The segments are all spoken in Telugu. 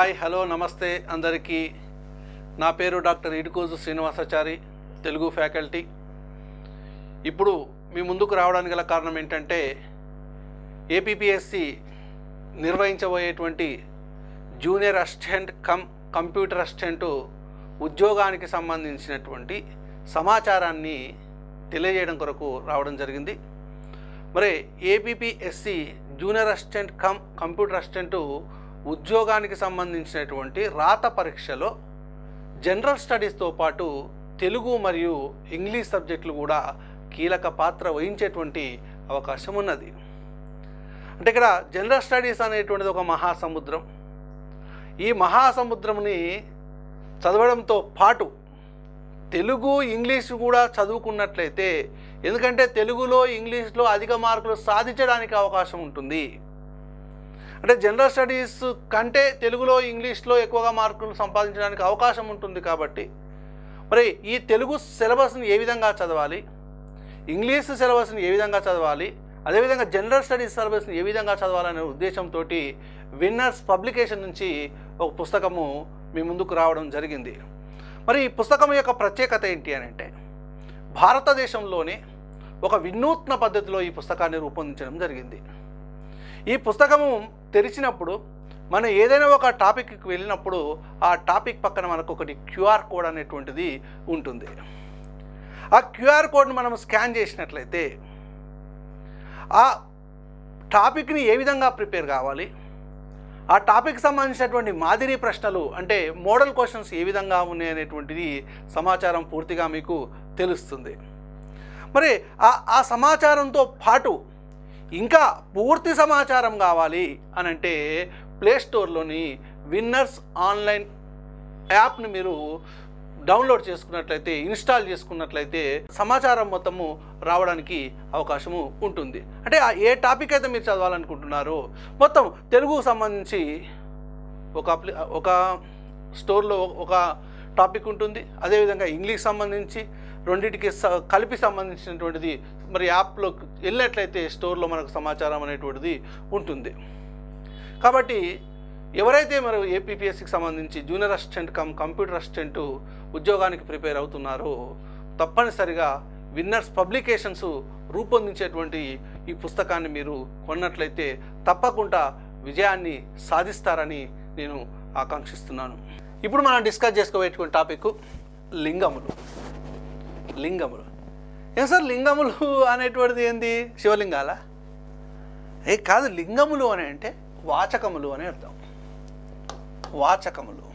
హాయ్ హలో నమస్తే అందరికీ నా పేరు డాక్టర్ ఇడుకోజు శ్రీనివాసాచారి తెలుగు ఫ్యాకల్టీ ఇప్పుడు మీ ముందుకు రావడానికి గల కారణం ఏంటంటే ఏపీపీఎస్సి నిర్వహించబోయేటువంటి junior assistant cum computer assistant ఉద్యోగానికి సంబంధించినటువంటి సమాచారాన్ని తెలియజేయడం కొరకు రావడం జరిగింది మరి APPSC junior assistant cum computer assistant ఉద్యోగానికి సంబంధించినటువంటి రాత పరీక్షలో జనరల్ స్టడీస్తో పాటు తెలుగు మరియు ఇంగ్లీష్ సబ్జెక్టులు కూడా కీలక పాత్ర వహించేటువంటి అవకాశం ఉన్నది అంటే ఇక్కడ జనరల్ స్టడీస్ అనేటువంటిది ఒక మహాసముద్రం ఈ మహాసముద్రంని చదవడంతో పాటు తెలుగు ఇంగ్లీష్ కూడా చదువుకున్నట్లయితే ఎందుకంటే తెలుగులో ఇంగ్లీష్లో అధిక మార్కులు సాధించడానికి అవకాశం ఉంటుంది అంటే జనరల్ స్టడీస్ కంటే తెలుగులో ఇంగ్లీష్లో ఎక్కువగా మార్కులు సంపాదించడానికి అవకాశం ఉంటుంది కాబట్టి మరి ఈ తెలుగు సిలబస్ని ఏ విధంగా చదవాలి ఇంగ్లీష్ సిలబస్ని ఏ విధంగా చదవాలి అదేవిధంగా జనరల్ స్టడీస్ సిలబస్ని ఏ విధంగా చదవాలనే ఉద్దేశంతో విన్నర్స్ పబ్లికేషన్ నుంచి ఒక పుస్తకము మీ ముందుకు రావడం జరిగింది మరి ఈ పుస్తకం యొక్క ప్రత్యేకత ఏంటి అని అంటే భారతదేశంలోనే ఒక వినూత్న పద్ధతిలో ఈ పుస్తకాన్ని రూపొందించడం జరిగింది ఈ పుస్తకము తెరిచినప్పుడు మనం ఏదైనా ఒక టాపిక్కి వెళ్ళినప్పుడు ఆ టాపిక్ పక్కన మనకు ఒకటి క్యూఆర్ కోడ్ అనేటువంటిది ఉంటుంది ఆ క్యూఆర్ కోడ్ని మనం స్కాన్ చేసినట్లయితే ఆ టాపిక్ని ఏ విధంగా ప్రిపేర్ కావాలి ఆ టాపిక్ సంబంధించినటువంటి మాదిరి ప్రశ్నలు అంటే మోడల్ క్వశ్చన్స్ ఏ విధంగా ఉన్నాయి అనేటువంటిది సమాచారం పూర్తిగా మీకు తెలుస్తుంది మరి ఆ ఆ సమాచారంతో పాటు ఇంకా పూర్తి సమాచారం కావాలి అని అంటే ప్లే స్టోర్లోని విన్నర్స్ ఆన్లైన్ యాప్ని మీరు డౌన్లోడ్ చేసుకున్నట్లయితే ఇన్స్టాల్ చేసుకున్నట్లయితే సమాచారం మొత్తము రావడానికి అవకాశము ఉంటుంది అంటే ఆ ఏ టాపిక్ అయితే మీరు చదవాలనుకుంటున్నారో మొత్తం తెలుగుకు సంబంధించి ఒక అప్లి ఒక స్టోర్లో ఒక టాపిక్ ఉంటుంది అదేవిధంగా ఇంగ్లీష్ సంబంధించి రెండింటికి స- కలిపి సంబంధించినటువంటిది మరి యాప్లో వెళ్ళినట్లయితే స్టోర్లో మనకు సమాచారం అనేటువంటిది ఉంటుంది కాబట్టి ఎవరైతే మరి ఏపీపీఎస్సికి సంబంధించి junior assistant cum computer assistant ఉద్యోగానికి ప్రిపేర్ అవుతున్నారో తప్పనిసరిగా విన్నర్స్ పబ్లికేషన్స్ రూపొందించేటువంటి ఈ పుస్తకాన్ని మీరు కొన్నట్లయితే తప్పకుండా విజయాన్ని సాధిస్తారని నేను ఆకాంక్షిస్తున్నాను ఇప్పుడు మనం డిస్కస్ చేసుకోబోయేటువంటి టాపిక్ లింగములు లింగములు ఏం సార్ లింగములు అనేటువంటిది ఏంది శివలింగాల ఏ కాదు లింగములు అని అంటే వాచకములు అని అర్థం వాచకములు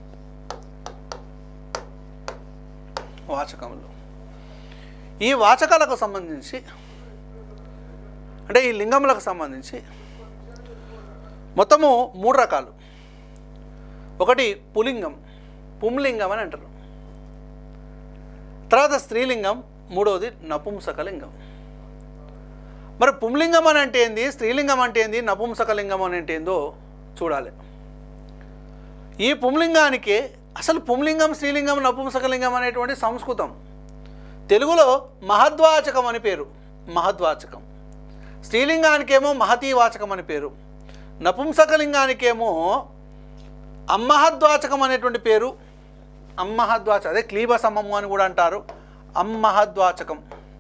వాచకములు ఈ వాచకాలకు సంబంధించి అంటే ఈ లింగములకు సంబంధించి మొత్తము మూడు రకాలు ఒకటి పులింగం పుంలింగం అని అంటారు తర్వాత స్త్రీలింగం మూడవది నపుంసకలింగం మరి పుంలింగం అని అంటే ఏంది స్త్రీలింగం అంటే ఏంది నపుంసకలింగం అని అంటే ఏందో చూడాలి ఈ పుంలింగానికి అసలు పుంలింగం స్త్రీలింగం నపుంసకలింగం అనేటువంటి సంస్కృతం తెలుగులో మహద్వాచకం అని పేరు మహద్వాచకం స్త్రీలింగానికేమో మహతీవాచకం అని పేరు నపుంసకలింగానికేమో అమ్మహద్వాచకం అనేటువంటి పేరు అమ్మహద్వాచ అదే క్లీబ సమము అని కూడా అంటారు అమ్మహద్వాచకం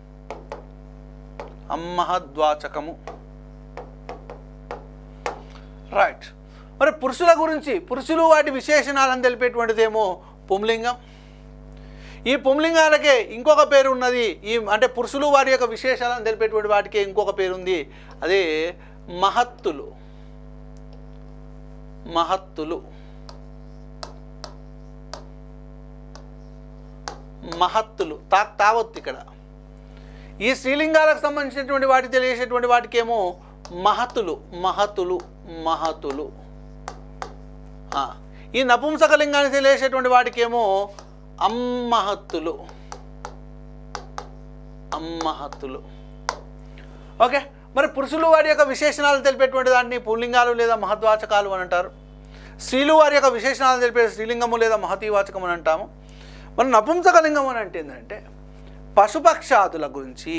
అమ్మహద్వాచకము రైట్ మరి పురుషుల గురించి పురుషులు వాటి విశేషణాలను తెలిపేటువంటిదేమో పుంలింగం ఈ పుంలింగాలకే ఇంకొక పేరు ఉన్నది ఈ అంటే పురుషులు వారి యొక్క విశేషాలను తెలిపేటువంటి వాటికే ఇంకొక పేరు ఉంది అదే మహత్తులు మహత్తులు మహత్తులు తా తావొత్తు ఇక్కడ ఈ స్త్రీలింగాలకు సంబంధించినటువంటి వాటి తెలియజేసేటువంటి వాటికేమో మహతులు మహతులు మహతులు ఆ, ఈ నపుంసకలింగాన్ని తెలియజేసేటువంటి వాటికేమో అమ్మహత్తులు అమ్మహత్తులు ఓకే మరి పురుషులు వారి యొక్క విశేషణాలు తెలిపేటువంటి దాన్ని పుల్లింగాలు లేదా మహద్వాచకాలు అని అంటారు స్త్రీలు వారి యొక్క విశేషణాలు తెలిపే స్త్రీలింగము లేదా మహతీవాచకం అని అంటాము మరి నపుంసకలింగం అని అంటే ఏంటంటే పశుపక్షాదుల గురించి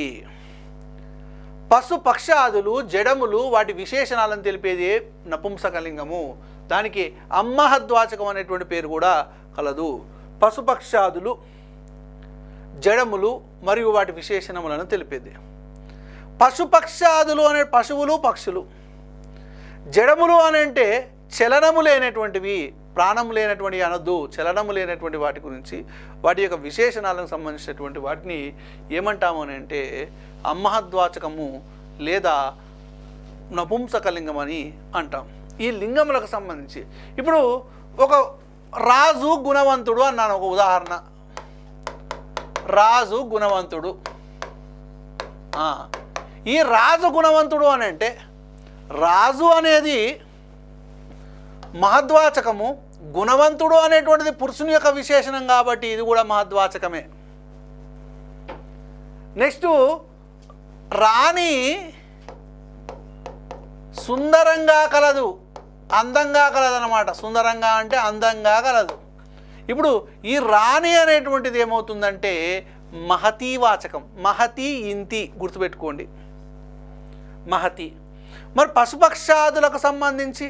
పశు పక్షాదులు జడములు వాటి విశేషణాలను తెలిపేది నపుంసకలింగము దానికి అమ్మహద్వాచకం అనేటువంటి పేరు కూడా కలదు పశుపక్షాదులు జడములు మరియు వాటి విశేషణములను తెలిపేది పశుపక్షాదులు అనే పశువులు పక్షులు జడములు అని అంటే చలనము లేనటువంటివి ప్రాణం లేనటువంటి అనొద్దు చలనము లేనటువంటి వాటి గురించి వాటి యొక్క విశేషణాలకు సంబంధించినటువంటి వాటిని ఏమంటాము అని అంటే అమ్మహద్వాచకము లేదా నపుంసకలింగం అని అంటాం ఈ లింగములకు సంబంధించి ఇప్పుడు ఒక రాజు గుణవంతుడు అన్నాను ఒక ఉదాహరణ రాజు గుణవంతుడు ఆ, ఈ రాజు గుణవంతుడు అని అంటే రాజు అనేది మహద్వాచకము గుణవంతుడు అనేటువంటిది పురుషుని యొక్క విశేషణం కాబట్టి ఇది కూడా మహద్వాచకమే నెక్స్ట్ రాణి సుందరంగా కలదు అందంగా కలదు అనమాట సుందరంగా అంటే అందంగా కలదు ఇప్పుడు ఈ రాణి అనేటువంటిది ఏమవుతుందంటే మహతీవాచకం మహతి ఇంతి గుర్తుపెట్టుకోండి మహతి మరి పశుపక్షాదులకు సంబంధించి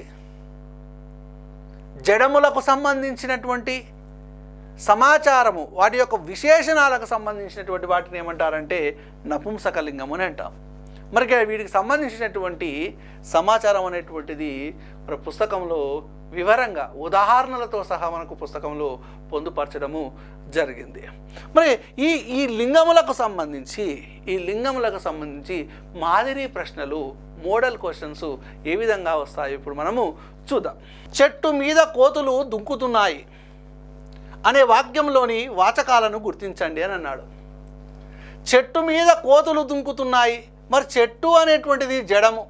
జడములకు సంబంధించినటువంటి సమాచారము వాటి యొక్క విశేషణాలకు సంబంధించినటువంటి వాటిని ఏమంటారంటే నపుంసకలింగం అని అంటాం మరి ఇక వీటికి సంబంధించినటువంటి సమాచారం అనేటువంటిది మన పుస్తకంలో వివరంగా ఉదాహరణలతో సహా మనకు పుస్తకంలో పొందుపరచడము జరిగింది మరి ఈ ఈ లింగములకు సంబంధించి ఈ లింగములకు సంబంధించి మాదిరి ప్రశ్నలు మోడల్ క్వశ్చన్స్ ఏ విధంగా వస్తాయో ఇప్పుడు మనము చూద్దాం చెట్టు మీద కోతులు దుంకుతున్నాయి అనే వాక్యంలోని వాచకాలను గుర్తించండి అని అన్నాడు చెట్టు మీద కోతులు దుంకుతున్నాయి మరి చెట్టు అనేటువంటిది జడము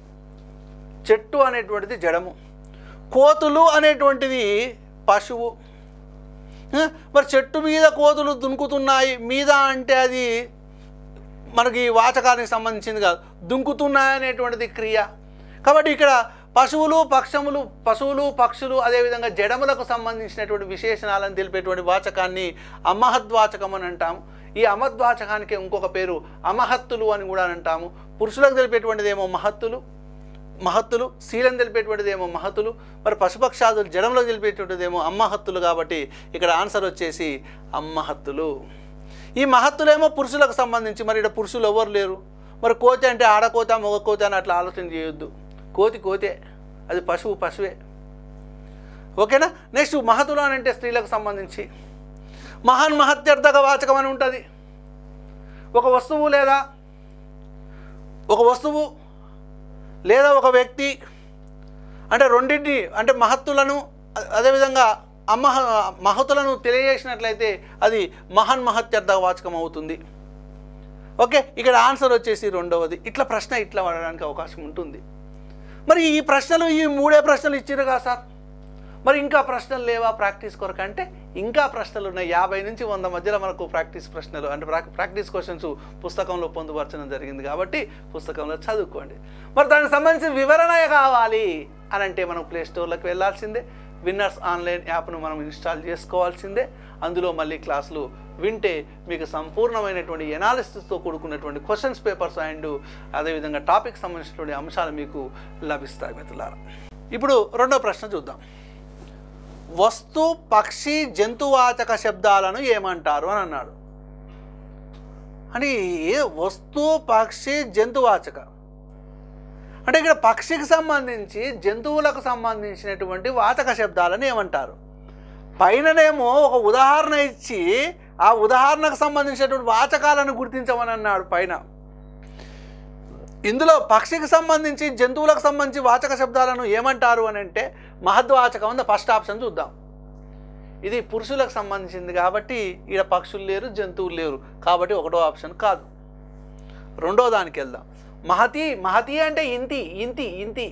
చెట్టు అనేటువంటిది జడము కోతులు అనేటువంటిది పశువు ఆ, మరి చెట్టు మీద కోతులు దుంకుతున్నాయి మీద అంటే అది మనకి వాచకానికి సంబంధించింది కాదు దుంకుతున్నాయి అనేటువంటిది క్రియ కాబట్టి ఇక్కడ పశువులు పక్షములు పశువులు పక్షులు అదేవిధంగా జడములకు సంబంధించినటువంటి విశేషణాలను తెలిపేటువంటి వాచకాన్ని అమహద్వాచకం అని అంటాము ఈ అమద్వాచకానికి ఇంకొక పేరు అమహత్తులు అని కూడా అంటాము పురుషులకు తెలిపేటువంటిది ఏమో మహత్తులు మహత్తులు శీలం తెలిపేటువంటిది ఏమో మహత్తులు మరి పశుపక్షాదులు జడంలో తెలిపేటువంటిది ఏమో అమ్మహత్తులు కాబట్టి ఇక్కడ ఆన్సర్ వచ్చేసి అమ్మహత్తులు ఈ మహత్తులేమో పురుషులకు సంబంధించి మరి ఇక్కడ పురుషులు ఎవరు లేరు మరి కోతి అంటే ఆడకోత మగ కోత అని అట్లా ఆలోచన చేయొద్దు కోతి కోతే అది పశువు పశువే ఓకేనా నెక్స్ట్ మహతులు అని అంటే స్త్రీలకు సంబంధించి మహాన్ మహత్యర్థక వాచకం అని ఉంటుంది ఒక వస్తువు లేదా ఒక వస్తువు లేదా ఒక వ్యక్తి అంటే రెండింటిని అంటే మహత్తులను అ- అదేవిధంగా అమహ మహతులను తెలియజేసినట్లయితే అది మహాన్ మహత్యర్థ వాచకం అవుతుంది ఓకే ఇక్కడ ఆన్సర్ వచ్చేసి రెండవది ఇట్లా ప్రశ్న ఇట్లా అడగడానికి అవకాశం ఉంటుంది మరి ఈ ప్రశ్నలు ఈ మూడే ప్రశ్నలు ఇచ్చారు కదా సార్ మరి ఇంకా ప్రశ్నలు లేవా ప్రాక్టీస్ కొరకు అంటే ఇంకా ప్రశ్నలు ఉన్నాయి యాభై నుంచి వంద మధ్యలో మనకు ప్రాక్టీస్ ప్రశ్నలు అంటే ప్రాక్ ప్రాక్టీస్ క్వశ్చన్స్ పుస్తకంలో పొందుపరచడం జరిగింది కాబట్టి పుస్తకంలో చదువుకోండి మరి దానికి సంబంధించిన వివరణ కావాలి అని అంటే మనం ప్లే స్టోర్లోకి వెళ్ళాల్సిందే విన్నర్స్ ఆన్లైన్ యాప్ను మనం ఇన్స్టాల్ చేసుకోవాల్సిందే అందులో మళ్ళీ క్లాసులు వింటే మీకు సంపూర్ణమైనటువంటి ఎనాలిసిస్తో కూడుకున్నటువంటి క్వశ్చన్స్ పేపర్స్ అండ్ అదేవిధంగా టాపిక్ సంబంధించినటువంటి అంశాలు మీకు లభిస్తాయి మిత్రులారా ఇప్పుడు రెండో ప్రశ్న చూద్దాం వస్తు పక్షి జంతువాచక శబ్దాలను ఏమంటారు అని అన్నాడు అని ఏ వస్తు పక్షి జంతువాచక అంటే ఇక్కడ పక్షికి సంబంధించి జంతువులకు సంబంధించినటువంటి వాచక శబ్దాలను ఏమంటారు పైననేమో ఒక ఉదాహరణ ఇచ్చి ఆ ఉదాహరణకు సంబంధించినటువంటి వాచకాలను గుర్తించమని అన్నాడు పైన ఇందులో పక్షికి సంబంధించి జంతువులకు సంబంధించి వాచక శబ్దాలను ఏమంటారు అని అంటే మహద్వాచకం ఉంది ఫస్ట్ ఆప్షన్ చూద్దాం ఇది పురుషులకు సంబంధించింది కాబట్టి ఈడ పక్షులు లేరు జంతువులు లేరు కాబట్టి ఒకటో ఆప్షన్ కాదు రెండో దానికి వెళ్దాం మహతి మహతి అంటే ఇంతి ఇంతి ఇంతి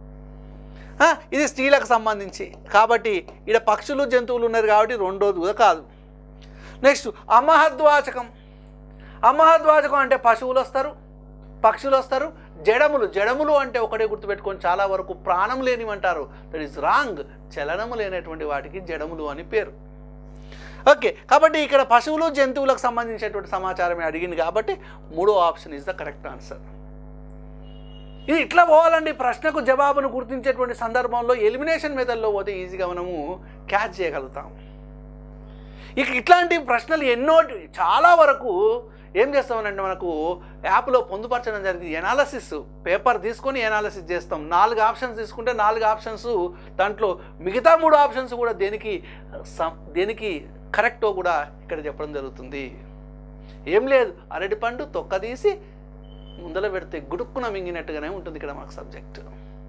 ఆ, ఇది స్త్రీలకు సంబంధించి కాబట్టి ఈడ పక్షులు జంతువులు ఉన్నారు కాబట్టి రెండోది కూడా కాదు నెక్స్ట్ అమహద్వాచకం అమహద్వాచకం అంటే పశువులు వస్తారు పక్షులు వస్తారు జడములు జడములు అంటే ఒకటే గుర్తుపెట్టుకొని చాలా వరకు ప్రాణం లేనివంటారు దట్ ఈస్ రాంగ్ చలనము లేనటువంటి వాటికి జడములు అని పేరు ఓకే కాబట్టి ఇక్కడ పశువులు జంతువులకు సంబంధించినటువంటి సమాచారమే అడిగింది కాబట్టి మూడో option is the correct answer ఇది ఇట్లా పోవాలండి ప్రశ్నకు జవాబును గుర్తించేటువంటి సందర్భంలో ఎలిమినేషన్ మెథడ్లో పోతే ఈజీగా మనము క్యాచ్ చేయగలుగుతాం ఇక ఇట్లాంటి ప్రశ్నలు ఎన్నో చాలా వరకు ఏం చేస్తామనంటే మనకు యాప్లో పొందుపరచడం జరిగింది ఎనాలసిస్ పేపర్ తీసుకొని ఎనాలసిస్ చేస్తాం నాలుగు ఆప్షన్స్ తీసుకుంటే నాలుగు ఆప్షన్స్ దాంట్లో మిగతా మూడు ఆప్షన్స్ కూడా దేనికి సం- దేనికి కరెక్టో కూడా ఇక్కడ చెప్పడం జరుగుతుంది ఏం లేదు అరటిపండు తొక్క తీసి ముందల పెడితే గుడుక్కున మింగినట్టుగానే ఉంటుంది ఇక్కడ మనకు సబ్జెక్ట్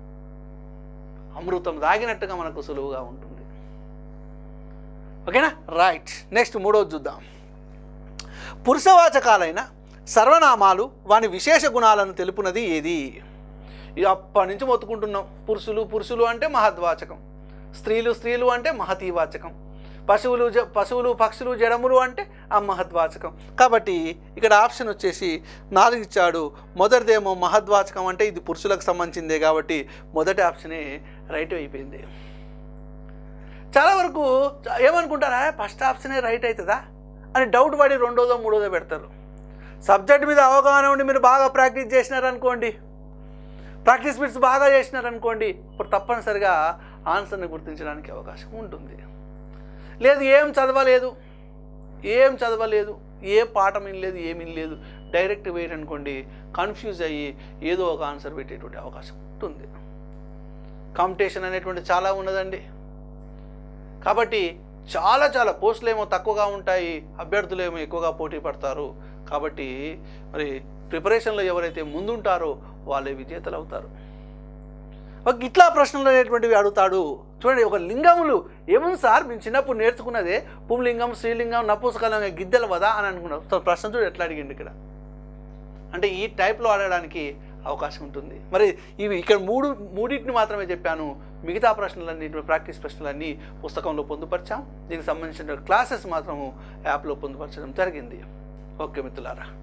అమృతం దాగినట్టుగా మనకు సులువుగా ఉంటుంది ఓకేనా రైట్ నెక్స్ట్ మూడోది చూద్దాం పురుషవాచకాలైన సర్వనామాలు వాని విశేష గుణాలను తెలుపునది ఏది ఇది అప్పటి నుంచి మొత్తుకుంటున్నాం పురుషులు పురుషులు అంటే మహద్వాచకం స్త్రీలు స్త్రీలు అంటే మహతీవాచకం పశువులు జ పశువులు పక్షులు జడములు అంటే అమహద్వాచకం కాబట్టి ఇక్కడ ఆప్షన్ వచ్చేసి నాలుగు ఇచ్చాడు మొదటిదేమో మహద్వాచకం అంటే ఇది పురుషులకు సంబంధించిందే కాబట్టి మొదటి ఆప్షనే రైట్ అయిపోయింది చాలా వరకు చ- ఏమనుకుంటారా ఫస్ట్ ఆప్షనే రైట్ అవుతుందా అని డౌట్ పడి రెండోదో మూడోదో పెడతారు సబ్జెక్ట్ మీద అవగాహన ఉండి మీరు బాగా ప్రాక్టీస్ చేసినారనుకోండి ప్రాక్టీస్ బిట్స్ బాగా చేసినారనుకోండి ఇప్పుడు తప్పనిసరిగా ఆన్సర్ని గుర్తించడానికి అవకాశం ఉంటుంది లేదు ఏం చదవలేదు ఏం చదవలేదు ఏ పాఠం వినలేదు ఏమీ లేదు డైరెక్ట్ వేయరనుకోండి కన్ఫ్యూజ్ అయ్యి ఏదో ఒక ఆన్సర్ పెట్టేటువంటి అవకాశం ఉంటుంది కాంపిటీషన్ అనేటువంటి చాలా ఉన్నదండి కాబట్టి చాలా చాలా పోస్టులు ఏమో తక్కువగా ఉంటాయి అభ్యర్థులు ఏమో ఎక్కువగా పోటీ పడతారు కాబట్టి మరి ప్రిపరేషన్లో ఎవరైతే ముందుంటారో వాళ్ళే విజేతలు అవుతారు ఒక ఇట్లా ప్రశ్నలు అనేటువంటివి అడుగుతాడు చూడండి ఒక లింగములు ఏముంది సార్ మేము చిన్నప్పుడు నేర్చుకున్నదే పుంలింగం స్త్రీలింగం నపుంసకలింగం గిద్దెలు వదా అని అనుకున్నాం సో ప్రశ్న చూడు ఎట్లా అడిగిండు ఇక్కడ అంటే ఈ టైప్లో అడగడానికి అవకాశం ఉంటుంది మరి ఇవి ఇక్కడ మూడు మూడింటిని మాత్రమే చెప్పాను మిగతా ప్రశ్నలన్నీ ప్రాక్టీస్ ప్రశ్నలన్నీ పుస్తకంలో పొందుపరిచాం దీనికి సంబంధించిన క్లాసెస్ మాత్రము యాప్లో పొందుపరచడం జరిగింది ఓకే మిత్రులారా